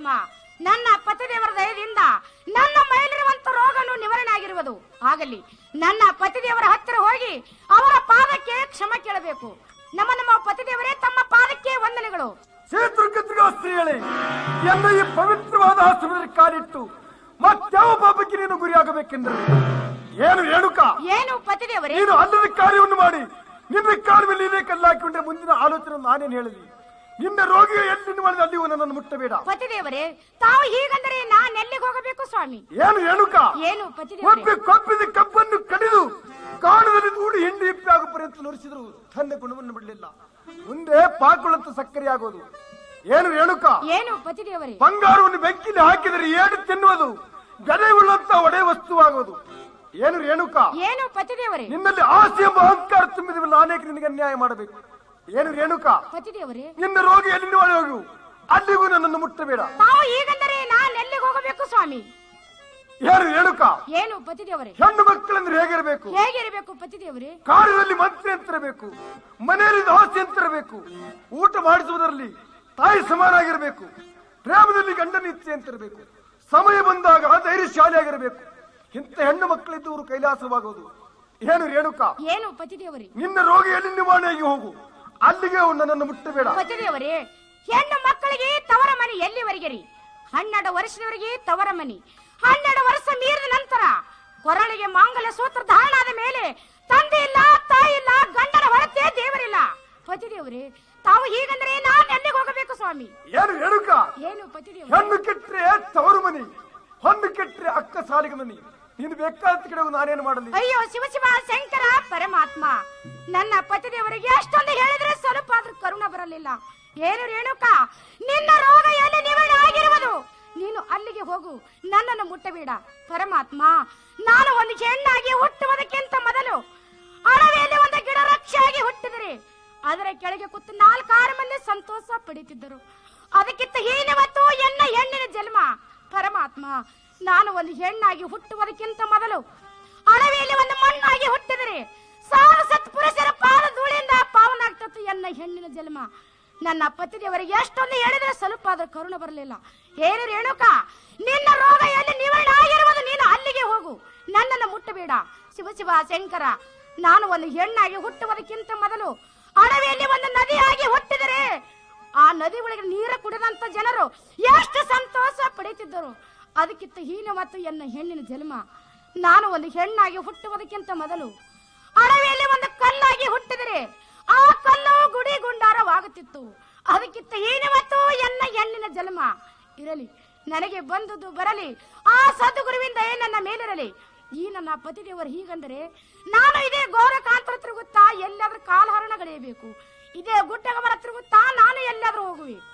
ಪರಮಾತ್ಮ ನನ್ನ ಪತಿದೇವರ ದಯದಿಂದ ನನ್ನ ಮೈಲಿರುವಂತ ರೋಗನು ನಿವಾರಣೆ ಆಗಿರುವುದು ಆಗಲಿ ನನ್ನ ಪತಿದೇವರ ಹತ್ತಿರ ಹೋಗಿ ಅವರ ಪಾದಕ್ಕೆ ಕ್ಷಮ ಕೇಳಬೇಕು ನಮ್ಮ ನಮ್ಮ ಪತಿದೇವರೇ ತಮ್ಮ ಪಾದಕ್ಕೆ ವಂದನೆಗಳು ಕ್ಷೇತ್ರಗತಿಗ ಸ್ತ್ರೀಗಳೇ ಎನ್ನ ಈ ಪವಿತ್ರವಾದ ಆಶ್ರಮದಲ್ಲಿ ಕಾಲಿಟ್ಟು ಮತ್ಯಾವ ಪಾಪಕ್ಕೆ ನೀನು ಗುರಿಯಾಗಬೇಕೆಂದ್ರೆ ಏನು ರೇಣುಕ ಏನು ಪತಿದೇವರೇ ನೀನು ಅಲ್ಲದ ಕಾರ್ಯವನ್ನು ಮಾಡಿ ನಿನ್ನ ಕಾಲ ಮೇಲೆ ನೀನೇ ಕಲ್ಲಾಕಿಕೊಂಡ್ರೆ ಮುಂದಿನ ಆಲೋಚನೆ ನಾನೇನು ಹೇಳಿದಿ ನಿನ್ನ ರೋಗಿಯ ಎಲ್ಲಿ ಮಾಡಿದ ಅಲ್ಲಿಯೂ ನನ್ನನ್ನು ಮುಟ್ಟಬೇಡ ಪತಿದೇವರೇ ತಾವು ಹೀಗಂದರೆ ನಾನ್ ಎಲ್ಲಿಗೆ ಹೋಗಬೇಕು ಸ್ವಾಮಿ ಏನು ರೇಣುಕ ಏನು ಪತಿದೇವರೇ ಒಬ್ಬ ಕೊಬ್ಬಿದ ಕಬ್ಬನ್ನು ಕಡಿದು ಕಾಣದಲ್ಲಿ ದೂಡಿ ಹಿಂಡಿ ಇಪ್ಪಾಗ ಪರ್ಯಂತ ನುರಿಸಿದ್ರು ತನ್ನ ಗುಣವನ್ನು ಬಿಡಲಿಲ್ಲ ಮುಂದೆ ಪಾಕುಳಂತ ಸಕ್ಕರೆ ಆಗೋದು ಏನು ರೇಣುಕ ಏನು ಪತಿದೇವರೇ ಬಂಗಾರವನ್ನು ಬೆಂಕಿಲಿ ಹಾಕಿದರೆ ಏಡು ತಿನ್ನುವುದು ಗದೆ ಉಳ್ಳಂತ ಒಡೆ ವಸ್ತುವಾಗುವುದು ಏನು ರೇಣುಕ ಏನು ಪತಿದೇವರೇ ನಿನ್ನಲ್ಲಿ ಆಸೆ ಎಂಬ ಅಹಂಕಾರ ತುಂಬಿದವಲ್ಲ ಅನೇಕ ನಿನಗೆ ಅನ್ಯಾಯ ಮಾಡಬೇಕು ಏನು ರೇಣುಕ ಪತಿದೇವರೇ ನಿನ್ನ ರೋಗಿ ಎಲ್ಲಿ ಹೋಗು ಅಲ್ಲಿಗೂ ನನ್ನನ್ನು ಮುಟ್ಟಬೇಡ ತಾವು ಹೀಗಂದರೆ ನಾನ್ ಎಲ್ಲಿಗೆ ಹೋಗಬೇಕು ಸ್ವಾಮಿ ಏನು ರೇಣುಕ ಏನು ಪತಿದೇವರೇ ಹೆಣ್ಣು ಮಕ್ಕಳೆಂದ್ರೆ ಹೇಗಿರಬೇಕು ಹೇಗಿರಬೇಕು ಪತಿದೇವರೇ ಕಾರ್ಯದಲ್ಲಿ ಮಂತ್ರಿ ಅಂತಿರಬೇಕು ಮನೆಯಲ್ಲಿ ದಾಸಿ ಅಂತಿರಬೇಕು ಊಟ ಮಾಡಿಸುವುದರಲ್ಲಿ ತಾಯಿ ಸಮಾನಾಗಿರಬೇಕು ಪ್ರೇಮದಲ್ಲಿ ಗಂಡನ ಇಚ್ಛೆ ಅಂತಿರಬೇಕು ಸಮಯ ಬಂದಾಗ ಧೈರ್ಯಶಾಲಿಯಾಗಿರಬೇಕು ಇಂಥ ಹೆಣ್ಣು ಮಕ್ಕಳಿದ್ದವರು ಕೈಲಾಸವಾಗುವುದು ಏನು ರೇಣುಕ ಏನು ಪತಿದೇವರೇ ನಿನ್ನ ರೋಗಿ ಎಲ್ಲಿ ನಿವಾರಣೆಯಾಗಿ ಹೋಗು ಅಲ್ಲಿಗೆ ಅವ್ನು ನನ್ನನ್ನು ಮುಟ್ಟಬೇಡ ಪತಿದೇವರೇ ಹೆಣ್ಣು ಮಕ್ಕಳಿಗೆ ತವರ ಮನೆ ಎಲ್ಲಿವರೆಗೆ ರೀ ಹನ್ನೆರಡು ವರ್ಷದವರೆಗೆ ತವರ ಮನೆ ಹನ್ನೆರಡು ವರ್ಷ ಮೀರಿದ ನಂತರ ಕೊರಳಿಗೆ ಮಾಂಗಲ್ಯ ಸೂತ್ರ ಧಾರಣ ಆದ ಮೇಲೆ ತಂದೆ ಇಲ್ಲ ತಾಯಿ ಇಲ್ಲ ಗಂಡನ ಹೊರತೆ ದೇವರಿಲ್ಲ ಪತಿದೇವರೇ ತಾವು ಹೀಗಂದ್ರೆ ನಾನ್ ಎಲ್ಲಿಗೆ ಹೋಗಬೇಕು ಸ್ವಾಮಿ ಏನು ರೇಣುಕ ಏನು ಪತಿದೇವರೇ ಹೆಣ್ಣು ಕೆಟ್ಟರೆ ತವರು ಮನಿ ಹೊಣ್ಣು ಕೆಟ್ಟರೆ ಅಕ್ಕ ಸಾಲಿಗೆ ಮನಿ ನೀನು ಬೇಕಾದ ಕಡೆ ನಾನೇನು ಮಾಡಲಿ ಅಯ್ಯೋ ಶಿವ ಶಿವ ಶಂಕರ ಪರಮಾತ್ಮ ನನ್ನ ಪತಿದೇವರಿಗೆ ಅಷ್ಟೊಂದು ಹೇಳಿದ್ರೆ ಸ್ವಲ್ಪ ಆದ್ರೂ ಕರುಣ ಬರಲಿಲ್ಲ ಏನು ರೇಣುಕ ನಿನ್ನ ರೋಗ ಎಲ್ಲಿ ನಿವಾರಣೆ ಆಗಿರುವುದು ನೀನು ಅಲ್ಲಿಗೆ ಹೋಗು ನನ್ನನ್ನು ಮುಟ್ಟಬೇಡ ಪರಮಾತ್ಮ ನಾನು ಒಂದು ಹೆಣ್ಣಾಗಿ ಹುಟ್ಟುವುದಕ್ಕಿಂತ ಮೊದಲು ಅಡವಿಯಲ್ಲಿ ಒಂದು ಗಿಡ ರಕ್ಷೆಯಾಗಿ ಹುಟ್ಟಿದರೆ ಅದರ ಕೆಳಗೆ ಕೂತು ನಾಲ್ಕಾರು ಮಂದಿ ಸಂತೋಷ ಪಡೀತಿದ್ದರು ಅದಕ್ಕಿಂತ ಹೀನವತ್ತು ಎನ್ನ ಹೆಣ್ಣಿನ ಜನ್ಮ ಪರಮಾತ್ಮ ನಾನು ಒಂದು ಹೆಣ್ಣಾಗಿ ಹುಟ್ಟುವುದಕ್ಕಿಂತ ಮೊದಲು ಅಡವಿಯಲ್ಲಿ ಒಂದು ಮಣ್ಣಾಗಿ ಹುಟ್ಟಿದರೆ ಸಾವಿರ ಸತ್ ಪುರುಷರ ಪಾದ ಧೂಳಿಂದ ಪಾವನಾಗ್ತತ್ತು ಎನ್ನ ಹೆಣ್ಣಿನ ಜನ್ಮ ನನ್ನ ಪತಿದೇವರಿಗೆ ಎಷ್ಟೊಂದು ಹೇಳಿದ್ರೆ ಸ್ವಲ್ಪ ಆದ್ರೂ ಕರುಣ ಬರಲಿಲ್ಲ ಏನು ರೇಣುಕ ನಿನ್ನ ರೋಗ ಎಲ್ಲಿ ನಿವಾರಣೆ ಆಗಿರುವುದು ನೀನು ಅಲ್ಲಿಗೆ ಹೋಗು ನನ್ನನ್ನು ಮುಟ್ಟಬೇಡ ಶಿವ ಶಿವ ಶಂಕರ ನಾನು ಒಂದು ಹೆಣ್ಣಾಗಿ ಹುಟ್ಟುವುದಕ್ಕಿಂತ ಮೊದಲು ಅಡವಿಯಲ್ಲಿ ಒಂದು ನದಿಯಾಗಿ ಹುಟ್ಟಿದರೆ ಆ ನದಿ ಒಳಗೆ ನೀರು ಕುಡಿದಂತ ಜನರು ಎಷ್ಟು ಸಂತೋಷ ಪಡೆಯುತ್ತಿದ್ದರು ಅದಕ್ಕಿಂತ ಹೀನ ಮತ್ತು ಎನ್ನ ಹೆಣ್ಣಿನ ಜನ್ಮ ನಾನು ಒಂದು ಹೆಣ್ಣಾಗಿ ಹುಟ್ಟುವುದಕ್ಕಿಂತ ಮೊದಲು ಅಡವಿಯಲ್ಲಿ ಒಂದು ಕಲ್ಲಾಗಿ ಹುಟ್ಟಿದರೆ ಆ ಕಲ್ಲು ಗುಡಿ ಗುಂಡಾರವಾಗುತ್ತಿತ್ತು ಅದಕ್ಕಿಂತ ಹೀನ ಮತ್ತು ಎನ್ನ ಹೆಣ್ಣಿನ ಜನ್ಮ ಇರಲಿ ನನಗೆ ಬಂದುದು ಬರಲಿ ಆ ಸದ್ಗುರುವಿಂದ ನನ್ನ ಮೇಲಿರಲಿ ಈ ನನ್ನ ಪತಿದೇವರು ಹೀಗಂದರೆ ನಾನು ಇದೇ ಗೋರಕಾಂತರ ತಿರುಗುತ್ತಾ ಎಲ್ಲಾದ್ರೂ ಕಾಲಹರಣ ಗಳೆಯಬೇಕು ಇದೇ ಗುಡ್ಡಗಮನ ತಿರುಗುತ್ತಾ ನಾನು ಎಲ್ಲಾದ್ರೂ ಹೋಗುವೆ